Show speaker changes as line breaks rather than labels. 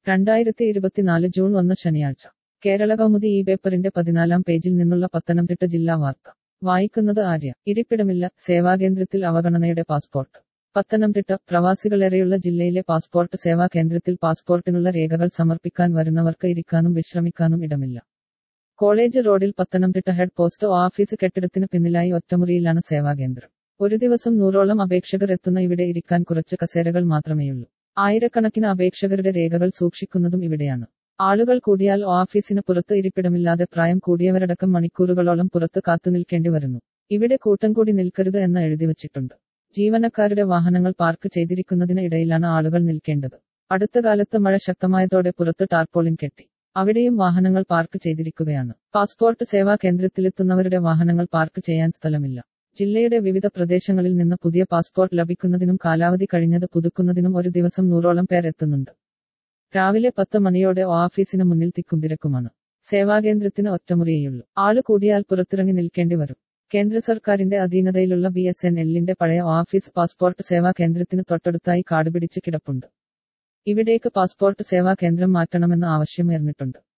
രണ്ടായിരത്തി ഇരുപത്തിനാല് ജൂൺ ഒന്ന് ശനിയാഴ്ച കേരള കൗമുദി ഈ പേപ്പറിന്റെ പതിനാലാം പേജിൽ നിന്നുള്ള പത്തനംതിട്ട ജില്ലാ വാർത്ത വായിക്കുന്നത് ആര്യ ഇരിപ്പിടമില്ല സേവാകേന്ദ്രത്തിൽ അവഗണനയുടെ പാസ്പോർട്ട് പത്തനംതിട്ട പ്രവാസികളേറെയുള്ള ജില്ലയിലെ പാസ്പോർട്ട് സേവാ കേന്ദ്രത്തിൽ പാസ്പോർട്ടിനുള്ള രേഖകൾ സമർപ്പിക്കാൻ വരുന്നവർക്ക് ഇരിക്കാനും വിശ്രമിക്കാനും ഇടമില്ല കോളേജ് റോഡിൽ പത്തനംതിട്ട ഹെഡ് പോസ്റ്റ് ഓഫീസ് കെട്ടിടത്തിന് പിന്നിലായി ഒറ്റമുറിയിലാണ് സേവാകേന്ദ്രം ഒരു ദിവസം നൂറോളം അപേക്ഷകർ എത്തുന്ന ഇവിടെ ഇരിക്കാൻ കുറച്ച് കസേരകൾ മാത്രമേയുള്ളൂ ആയിരക്കണക്കിന് അപേക്ഷകരുടെ രേഖകൾ സൂക്ഷിക്കുന്നതും ഇവിടെയാണ് ആളുകൾ കൂടിയാൽ ഓഫീസിന് പുറത്ത് ഇരിപ്പിടമില്ലാതെ പ്രായം കൂടിയവരടക്കം മണിക്കൂറുകളോളം പുറത്ത് കാത്തുനിൽക്കേണ്ടി വരുന്നു ഇവിടെ കൂട്ടം കൂടി നിൽക്കരുത് എന്ന് എഴുതി വച്ചിട്ടുണ്ട് ജീവനക്കാരുടെ വാഹനങ്ങൾ പാർക്ക് ചെയ്തിരിക്കുന്നതിന് ഇടയിലാണ് ആളുകൾ നിൽക്കേണ്ടത് അടുത്ത കാലത്ത് മഴ ശക്തമായതോടെ പുറത്ത് ടാർപോളിൻ കെട്ടി അവിടെയും വാഹനങ്ങൾ പാർക്ക് ചെയ്തിരിക്കുകയാണ് പാസ്പോർട്ട് സേവാ കേന്ദ്രത്തിലെത്തുന്നവരുടെ വാഹനങ്ങൾ പാർക്ക് ചെയ്യാൻ സ്ഥലമില്ല ജില്ലയുടെ വിവിധ പ്രദേശങ്ങളിൽ നിന്ന് പുതിയ പാസ്പോർട്ട് ലഭിക്കുന്നതിനും കാലാവധി കഴിഞ്ഞത് പുതുക്കുന്നതിനും ഒരു ദിവസം നൂറോളം പേർ എത്തുന്നുണ്ട് രാവിലെ പത്ത് മണിയോടെ ഓഫീസിന് മുന്നിൽ തിക്കും തിരക്കുമാണ് സേവാകേന്ദ്രത്തിന് ഒറ്റമുറിയേയുള്ളൂ ആള് കൂടിയാൽ പുറത്തിറങ്ങി നിൽക്കേണ്ടി വരും കേന്ദ്ര സർക്കാരിന്റെ അധീനതയിലുള്ള ബി എസ് എൻ എല്ലിന്റെ പഴയ ഓഫീസ് പാസ്പോർട്ട് സേവാ കേന്ദ്രത്തിന് തൊട്ടടുത്തായി കാടുപിടിച്ച് കിടപ്പുണ്ട് ഇവിടേക്ക് പാസ്പോർട്ട് സേവാ കേന്ദ്രം മാറ്റണമെന്ന ആവശ്യമുയർന്നിട്ടുണ്ട്